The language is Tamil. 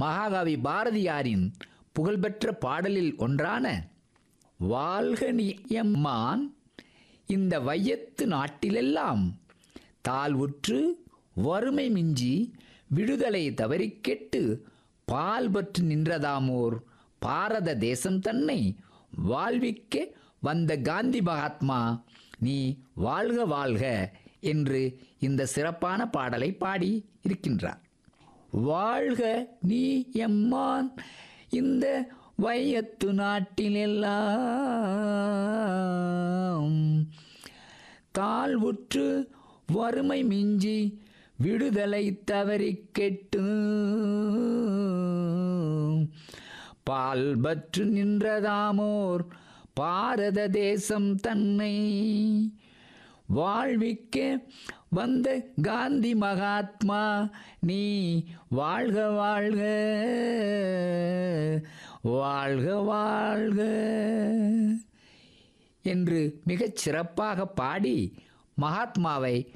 மகாகவி பாரதியாரின் புகழ்பெற்ற பாடலில் ஒன்றான வாழ்க நீயம்மான் இந்த வையத்து நாட்டிலெல்லாம் தாழ்வுற்று வறுமை மிஞ்சி விடுதலை தவறிக் கெட்டு பால் பற்று நின்றதாமோர் பாரத தேசம் தன்னை வாழ்விக்க வந்த காந்தி மகாத்மா நீ வாழ்க வாழ்க என்று இந்த சிறப்பான பாடலை பாடி இருக்கின்றார் வாழ்க நீ எம்மான் இந்த வையத்து நாட்டிலெல்லாம் தாழ்வுற்று வறுமை மிஞ்சி விடுதலை தவறிக் கெட்டு பால் பற்று நின்றதாமோர் பாரத தேசம் தன்னை வாழ்விக்க வந்த காந்தி மகாத்மா நீ வாழ்க வாழ்க வாழ்க வாழ்க என்று மிகச் சிறப்பாக பாடி மகாத்மாவை